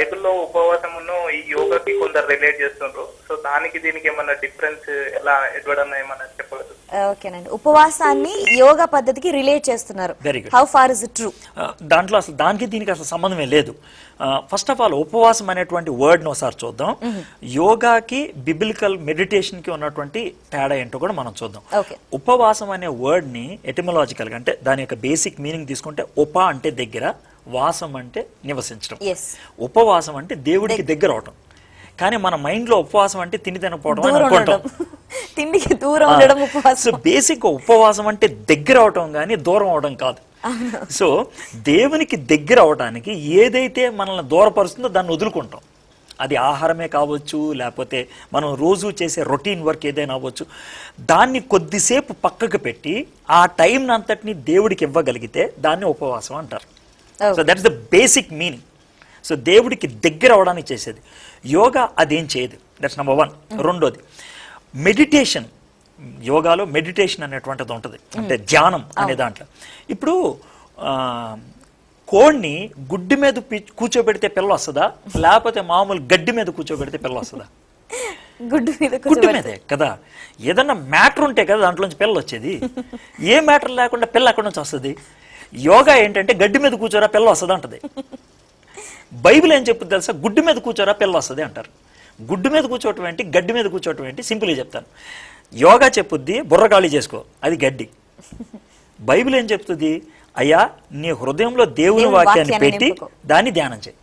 బైబిల్లో ఉపవాసమును ఈ యోగాకి కొందరు రిలేట్ చేస్తుండ్రు సో దానికి దీనికి ఏమన్నా డిఫరెన్స్ ఎలా ఎడవడన్నా ఏమన్నా చెప్పగలరు ఓకేనండి ఉపవాసాన్ని యోగా పద్ధతికి రిలేట్ చేస్తున్నారు Very good. How far is it true ఆ, దాంట్లో అసలు దానికి దీనికి అసలు సంబంధమే లేదు ఫస్ట్ ఆఫ్ ఆల్ ఉపవాసం అనేటువంటి వర్డ్ని ఒకసారి చూద్దాం యోగాకి బిబిలికల్ మెడిటేషన్కి ఉన్నటువంటి తేడా ఏంటో కూడా మనం చూద్దాం Okay. ఉపవాసం అనే వర్డ్ని ఎటిమలాజికల్గా అంటే దాని యొక్క బేసిక్ మీనింగ్ తీసుకుంటే ఉప అంటే దగ్గర వాసం అంటే నివసించడం ఎస్ ఉపవాసం అంటే దేవుడికి దగ్గర అవటం కానీ మన మైండ్లో ఉపవాసం అంటే తిని తినకపోవడం అని దూరం అనుకుంటాం ఉండడం తిండికి దూరం ఉండడం ఉపవాసం సో బేసిక్ ఉపవాసం అంటే దగ్గర అవటం కానీ దూరం అవడం కాదు సో దేవునికి దగ్గర అవడానికి ఏదైతే మనల్ని దూరపరుస్తుందో దాన్ని వదులుకుంటాం అది ఆహారమే కావచ్చు లేకపోతే మనం రోజు చేసే రొటీన్ వర్క్ ఏదైనా అవ్వచ్చు దాన్ని కొద్దిసేపు పక్కకు పెట్టి ఆ టైం అంతటిని దేవుడికి ఇవ్వగలిగితే దాన్ని ఉపవాసం అంటారు Okay. So that is the basic meaning so దేవుడికి దగ్గర అవడానికి చేసేది యోగా అదేం చేయదు దట్స్ నెంబర్ వన్ రెండోది మెడిటేషన్ యోగాలో మెడిటేషన్ అనేటువంటిది ఉంటుంది అంటే ధ్యానం అనే దాంట్లో ఇప్పుడు ఆ, కోడిని గుడ్డి మీద పి- కూర్చోబెడితే పిల్ల వస్తుందా లేకపోతే మామూలు గడ్డి మీద కూర్చోబెడితే పిల్ల వస్తుందా గుడ్డు మీద గుడ్డి కూర్చోబెడతారు. మీదే కదా ఏదన్నా మ్యాటర్ ఉంటే కదా దాంట్లోంచి పిల్ల వచ్చేది ఏ మ్యాటర్ లేకుండా పిల్ల అక్కడి నుంచి వస్తుంది యోగా ఏంటంటే గడ్డి మీద కూర్చోరా పిల్ల వస్తుంది అంటది బైబిల్ ఏం చెప్పుద్ది తెలుసా గుడ్డి మీద కూర్చోరా పిల్ల వస్తుంది అంటారు గుడ్డు మీద కూర్చోవటం ఏంటి గడ్డి మీద కూర్చోవటం ఏంటి సింపుల్గా చెప్తాను యోగా చెప్పుద్ది బుర్ర ఖాళీ చేసుకో అది గడ్డి బైబిల్ ఏం చెప్తుంది అయ్యా నీ హృదయంలో దేవుని దేవుని వాక్యాన్ని వాక్యాన్ని పెట్టి నింపుకో. దాన్ని ధ్యానం చేయి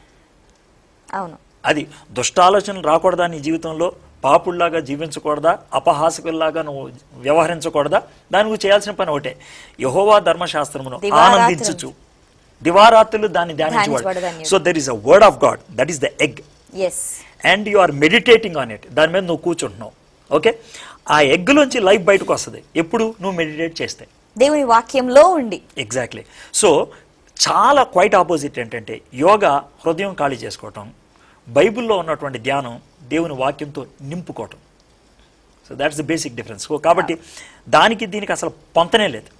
అవును అది దుష్టాలోచనలు రాకూడదా నీ జీవితంలో పాపుల్లాగా జీవించకూడదా అపహాసకుల్లాగా నువ్వు వ్యవహరించకూడదా దాని నువ్వు చేయాల్సిన పని ఒకటే యహోవా ధర్మశాస్త్రమును దివారాత్రులు. ఆనందించుచు దివారాత్రులు దాన్ని ధ్యానించేవాడు ధ్యానించబడదని so there is a word of God that is the egg S and you are meditating on it దాని మీద నువ్వు కూర్చుంటున్నావు ఓకే ఆ ఎగ్లోంచి లైఫ్ బయటకు వస్తుంది ఎప్పుడు నువ్వు మెడిటేట్ చేస్తే దేవుని వాక్యంలో ఉండి ఎగ్జాక్ట్లీ సో చాలా క్వైట్ ఆపోజిట్ ఏంటంటే యోగా హృదయం ఖాళీ చేసుకోవటం బైబిల్లో ఉన్నటువంటి ధ్యానం దేవుని వాక్యంతో నింపుకోవటం so that's the basic difference so కాబట్టి దానికి దీనికి అసలు పొంతనే లేదు